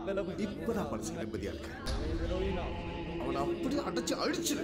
இப்பதான் மனசு நிம்மதியா இருக்கு அவனை அப்படியே அடைச்சு அழிச்சிரு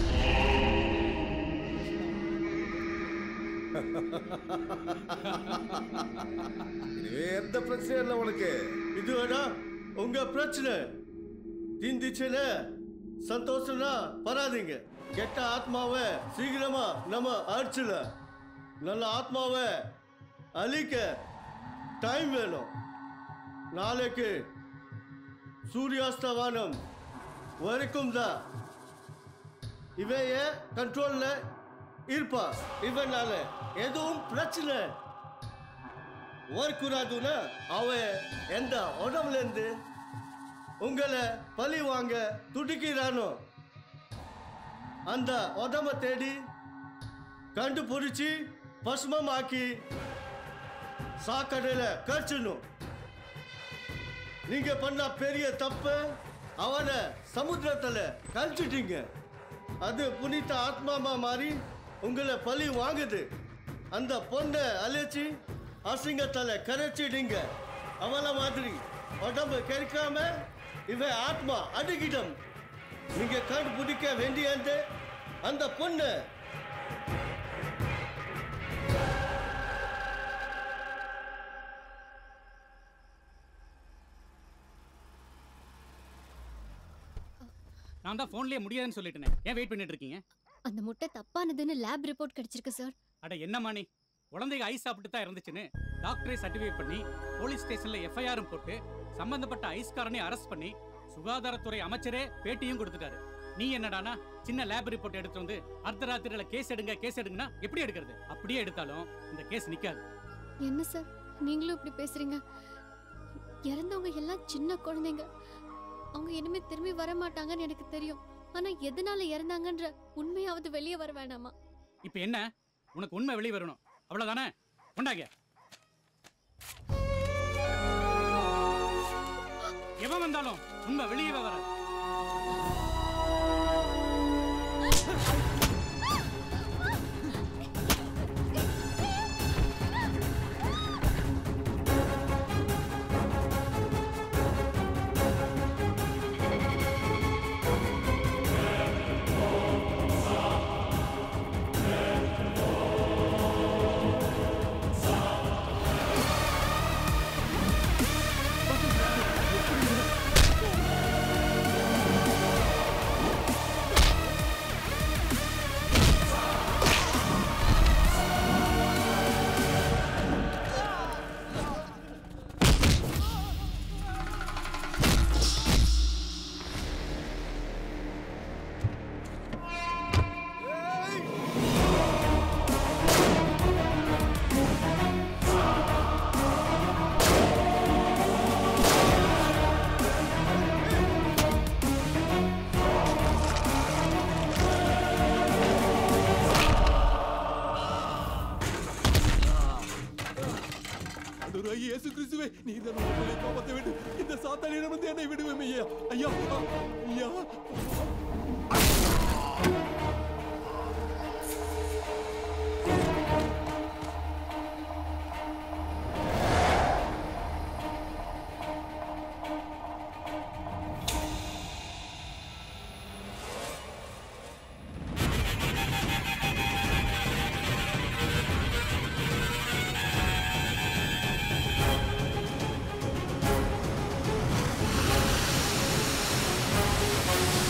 இனிமே எந்த பிரச்சனையும் இல்லை உனக்கு இது வேணா உங்க பிரச்சனை தீந்துச்சுன்னு சந்தோஷம்னா பராதீங்க கெட்ட ஆத்மாவை சீக்கிரமா நம்ம அடிச்சிட நல்ல ஆத்மாவை அழிக்க டைம் வேணும் நாளைக்கு சூரியாஸ்தவானம் வரைக்கும் தான் இவன் ஏன் கண்ட்ரோல்ல இருப்பா இவனால எதுவும் பிரச்சனை வரக்கூடாதுன்னா அவன் எந்த உடம்புல இருந்து உங்களை பழி வாங்க துடிக்கிறானோ அந்த உடம்ப தேடி கண்டுபிடிச்சி பசுமமாக்கி சாக்கடையில கடிச்சிடணும் நீங்க பண்ண பெரிய தப்பு அவனை சமுத்திரத்துல கழிச்சிட்டீங்க அது புனித ஆத்மாமா மாறி உங்களை பழி வாங்குது அந்த பொண்ணை அழைச்சி அசிங்கத்தால கரைச்சிடுங்க அவள மாதிரி உடம்பு கெடுக்காம இவன் ஆத்மா அடிக்கிடம் நீங்க கண்டுபிடிக்க வேண்டியது அந்த பொண்ணு நான் தான் ஃபோன்லயே முடியாதுன்னு சொல்லிட்டேனே ஏன் வெயிட் பண்ணிட்டு இருக்கீங்க அந்த முட்டை தப்பானதுன்னு லேப் ரிப்போர்ட் கிடைச்சிருக்கு சார் அட என்னம்மா நீ குழந்தைங்க ஐஸ் சாப்பிட்டு தான் இருந்துச்சுன்னு டாக்டரே சர்டிஃபிகேட் பண்ணி போலீஸ் ஸ்டேஷன்ல எஃப்ஐஆரும் போட்டு சம்பந்தப்பட்ட ஐஸ்காரனை அரெஸ்ட் பண்ணி சுகாதாரத்துறை அமைச்சரே பேட்டியும் கொடுத்துட்டாரு நீ என்னடானா சின்ன லேப் ரிப்போர்ட் எடுத்து வந்து அர்த்தராத்திரியில கேஸ் எடுங்க கேஸ் எடுங்கன்னா எப்படி எடுக்கிறது அப்படியே எடுத்தாலும் இந்த கேஸ் நிக்காது என்ன சார் நீங்களும் இப்படி பேசுறீங்க இறந்தவங்க எல்லாம் சின்ன குழந்தைங்க அவங்க இனிமே திரும்பி வர மாட்டாங்கன்னு எனக்கு தெரியும் ஆனா எதனால இறந்தாங்கன்ற உண்மையாவது வெளியே வர வேணாமா இப்போ என்ன உனக்கு உண்மை வெளியே வரணும் அவ்வளவுதானே கொண்டாங்க எவன் வந்தாலும் உண்மை வெளியே வராது ஆண்டவராகிய இயேசு கிறிஸ்துவே நீர் தான் உங்களை காப்பாற்ற வேண்டும் இந்த சாத்தானிடம் வந்து என்னை விடுவேன் ஐயா ஐயா ஐயா ஆ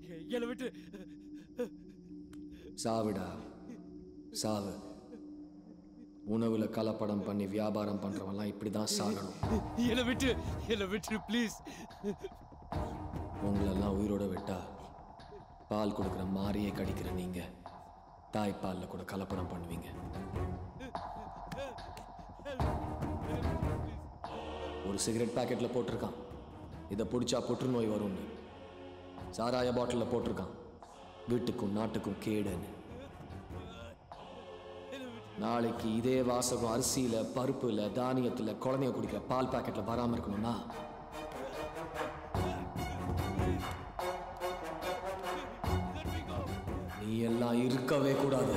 என்னை விட்டு சாவுடா சாவு உணவுல கலப்படம் பண்ணி வியாபாரம் பண்றவன்லாம் இப்படிதான் சாகணும் என்னை விட்டு என்னை விட்டு ப்ளீஸ் உங்களெல்லாம் உயிரோட விட்டா பால் கொடுக்குற மாரியே கடிக்கிற நீங்க தாய்ப்பால்ல கூட கலப்படம் பண்ணுவீங்க ஒரு சிகரெட் பாக்கெட்ல போட்டிருக்கான் இதை பிடிச்சா புற்றுநோய் வரும்னு சாராய பாட்டிலில் போட்டிருக்கான் வீட்டுக்கும் நாட்டுக்கும் கேடுன்னு நாளைக்கு இதே வாசகம் அரிசியில பருப்புல தானியத்துல குழந்தைங்க குடிக்கிற பால் பாக்கெட்ல வராம இருக்கணும்னா நீ எல்லாம் இருக்கவே கூடாது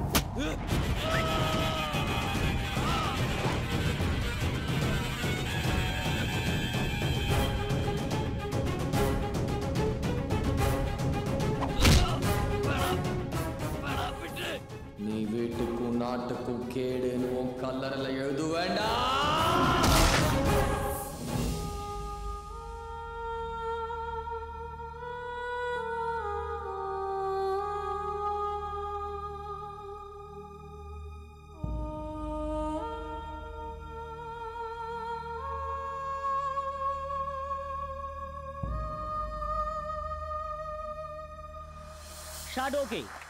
நீ வீட்டுக்கும் நாட்டுக்கும் கேடுன்னு உன் கல்லறையில எழுத வேண்டாம் ஷாடோ கே